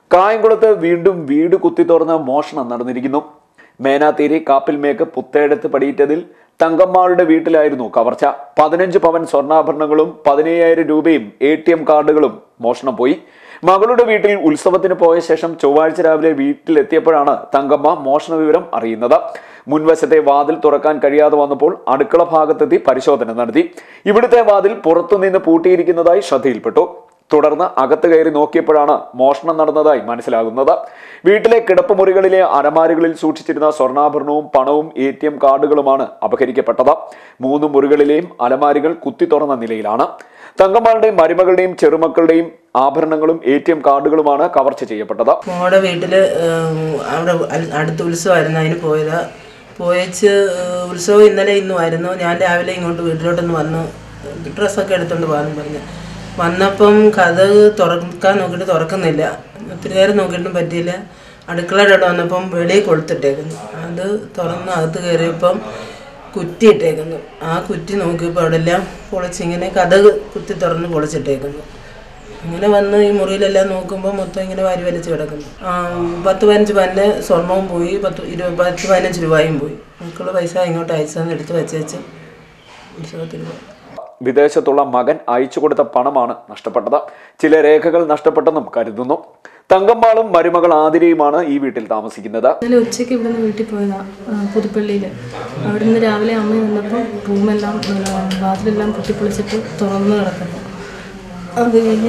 കായംകുളത്ത് വീണ്ടും വീട് കുത്തി തുറന്ന് മോഷണം നടന്നിരിക്കുന്നു മേനാത്തേരി കാപ്പിൽമേക്ക് പുത്തേടത്ത് പടിയിട്ടതിൽ തങ്കമ്മാളുടെ വീട്ടിലായിരുന്നു കവർച്ച പതിനഞ്ച് പവൻ സ്വർണ്ണാഭരണങ്ങളും പതിനയ്യായിരം രൂപയും എ ടി എം കാർഡുകളും മോഷണം പോയി മകളുടെ വീട്ടിൽ ഉത്സവത്തിന് പോയ ശേഷം ചൊവ്വാഴ്ച രാവിലെ വീട്ടിലെത്തിയപ്പോഴാണ് തങ്കമ്മ മോഷണ വിവരം അറിയുന്നത് മുൻവശത്തെ വാതിൽ തുറക്കാൻ കഴിയാതെ വന്നപ്പോൾ അടുക്കള ഭാഗത്തെത്തി പരിശോധന നടത്തി ഇവിടുത്തെ വാതിൽ പുറത്തുനിന്ന് പൂട്ടിയിരിക്കുന്നതായി ശ്രദ്ധയിൽപ്പെട്ടു തുടർന്ന് അകത്ത് കയറി നോക്കിയപ്പോഴാണ് മോഷണം നടന്നതായി മനസ്സിലാകുന്നത് വീട്ടിലെ കിടപ്പുമുറികളിലെ അലമാരികളിൽ സൂക്ഷിച്ചിരുന്ന സ്വർണ്ണാഭരണവും പണവും എ ടി എം കാർഡുകളുമാണ് അപഹരിക്കപ്പെട്ടത് മൂന്ന് മുറികളിലെയും അലമാരികൾ കുത്തി തുറന്ന നിലയിലാണ് തങ്കമ്മാളുടെയും മരുമകളുടെയും ചെറുമക്കളുടെയും ആഭരണങ്ങളും എ ടി എം കാർഡുകളുമാണ് കവർച്ച ചെയ്യപ്പെട്ടത് മോടെ വീട്ടില് ഏഹ്, അവിടെ അൽ- അടുത്ത ഉത്സവമായിരുന്നു അതിന് പോയതാ പോയച്ച് ഏഹ്, ഉത്സവം ഇന്നലെ ഇന്നും ആയിരുന്നു ഞാൻ രാവിലെ ഇങ്ങോട്ട് വീട്ടിലോട്ടൊന്ന് വന്നു ഡ്രസ്സൊക്കെ എടുത്തോണ്ട് പോകാമെന്ന് പറഞ്ഞു വന്നപ്പം കഥ തുറക്കാൻ നോക്കിയിട്ട് തുറക്കുന്നില്ല ഒത്തിരി നേരം നോക്കിയിട്ടും പറ്റിയില്ല അടുക്കളയുടെ അവിടെ വന്നപ്പം വെളിയിൽ കൊളുത്തിട്ടേക്കുന്നു അത് തുറന്ന് അകത്ത് കയറിയപ്പം കുറ്റി ഇട്ടേക്കുന്നു ആ കുറ്റി നോക്കിയപ്പോൾ അവിടെ എല്ലാം പൊളിച്ചിങ്ങനെ കഥ കുത്തി തുറന്ന് പൊളിച്ചിട്ടേക്കുന്നു ഇങ്ങനെ വന്ന് ഈ മുറിയിലെല്ലാം നോക്കുമ്പോൾ മൊത്തം ഇങ്ങനെ വാരി വലിച്ച് കിടക്കുന്നു ആ, പത്ത് പതിനഞ്ച് പന്നെ സ്വർണവും പോയി പത്ത് ഇരുപത് പത്ത് പതിനഞ്ച് രൂപയും പോയി മക്കള് പൈസ ഇങ്ങോട്ട് അയച്ചതെന്ന് എടുത്ത് വെച്ചേച്ച് ഉത്സവത്തിന് പോയി വിദേശത്തുള്ള മകൻ അയച്ചു കൊടുത്ത പണമാണ് നഷ്ടപ്പെട്ടത് ചില രേഖകൾ നഷ്ടപ്പെട്ടെന്നും കരുതുന്നു തങ്കമ്മാളും മരുമകൾ ആതിരയുമാണ് ഈ വീട്ടിൽ താമസിക്കുന്നത് ഇന്നലെ ഉച്ചയ്ക്ക് ഇവിടുന്ന് വീട്ടിൽ പോയതാ പുതുപ്പള്ളിയിൽ അവിടെ നിന്ന് രാവിലെ അമ്മ വന്നപ്പോൾ റൂമെല്ലാം ഇങ്ങനെ വാതിലെല്ലാം പൊട്ടിപ്പൊളിച്ചിട്ട് തുറന്ന് കിടക്കുന്നു അത് കഴിഞ്ഞ്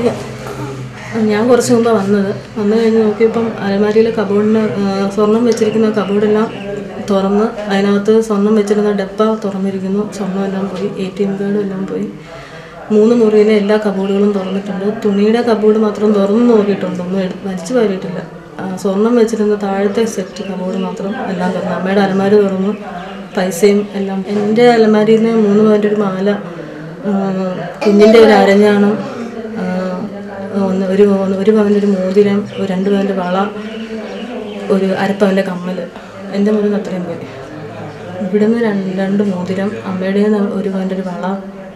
ഞാൻ കുറച്ച് മുമ്പ് വന്നത് വന്നു കഴിഞ്ഞ് നോക്കിയപ്പം അലമാരിയിലെ കബോർഡിന് സ്വർണം വെച്ചിരിക്കുന്ന കബോർഡെല്ലാം തുറന്ന് അതിനകത്ത് സ്വർണം വെച്ചിരുന്ന ഡബ്ബ തുറന്നിരിക്കുന്നു സ്വർണ്ണം എല്ലാം പോയി എ ടി എം കാർഡും എല്ലാം പോയി മൂന്ന് മുറിയിലെ എല്ലാ കബോർഡുകളും തുറന്നിട്ടുണ്ട് തുണിയുടെ കബോർഡ് മാത്രം തുറന്ന് നോക്കിയിട്ടുണ്ട് ഒന്നും എടു- വലിച്ചു വാരിയിട്ടില്ല ആ, സ്വർണം വെച്ചിരുന്ന താഴത്തെ സെറ്റ് കബോർഡ് മാത്രം എല്ലാം തുറന്നു അമ്മയുടെ അലമാരി തുറന്നു പൈസയും എല്ലാം എൻ്റെ അലമാരിയിൽ നിന്ന് മൂന്ന് പവൻ്റെ ഒരു മാല ആ, കുഞ്ഞിൻ്റെ ഒരു അരഞ്ഞാണം ആ, ഒന്ന് ഒരു ഒരു പവൻ്റെ ഒരു മോതിരം ഒരു രണ്ട് പവൻ്റെ വള ഒരു അരപ്പവൻ്റെ കമ്മൽ എൻ്റെ മുറിയിൽ നിന്ന് അത്രയും പോയി ഇവിടുന്ന് രണ്ട് രണ്ട് മോതിരം അമ്മയുടെ ഒരു പവൻ്റെ ഒരു വള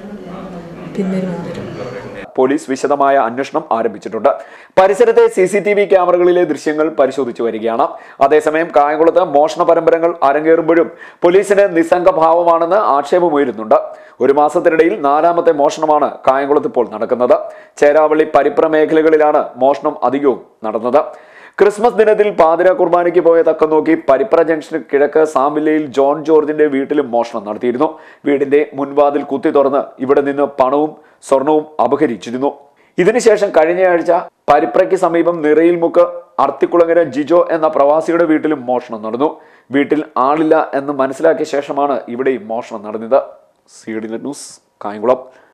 പിന്നെ ഒരു മോതിരം പോലീസ് വിശദമായ അന്വേഷണം ആരംഭിച്ചിട്ടുണ്ട് പരിസരത്തെ സി സി ടി വി ക്യാമറകളിലെ ദൃശ്യങ്ങൾ പരിശോധിച്ചു വരികയാണ് അതേസമയം കായംകുളത്ത് മോഷണ പരമ്പരകൾ അരങ്ങേറുമ്പോഴും പോലീസിന് നിസ്സംഗഭാവമാണെന്ന് ആക്ഷേപമുയരുന്നുണ്ട് ഒരു മാസത്തിനിടയിൽ നാലാമത്തെ മോഷണമാണ് കായംകുളത്ത് ഇപ്പോൾ നടക്കുന്നത് ചേരാവള്ളി പരിപ്ര മേഖലകളിലാണ് മോഷണം അധികവും നടന്നത് ക്രിസ്മസ് ദിനത്തിൽ പാതിര കുർബാനയ്ക്ക് പോയ തക്കം നോക്കി പരിപ്ര ജംഗ്ഷന് കിഴക്ക് സാമില്ലയിൽ ജോൺ ജോർജിന്റെ വീട്ടിലും മോഷണം നടത്തിയിരുന്നു വീടിന്റെ മുൻവാതിൽ കുത്തി തുറന്ന് ഇവിടെ നിന്ന് പണവും സ്വർണവും അപഹരിച്ചിരുന്നു ഇതിനുശേഷം കഴിഞ്ഞയാഴ്ച പരിപ്രയ്ക്ക് സമീപം നിറയിൽമുക്ക് അർത്തിക്കുളങ്ങര ജിജോ എന്ന പ്രവാസിയുടെ വീട്ടിലും മോഷണം നടന്നു വീട്ടിൽ ആളില്ല എന്ന് മനസ്സിലാക്കിയ ശേഷമാണ് ഇവിടെയും മോഷണം നടന്നത് സി ഡി ന്യൂസ് കായംകുളം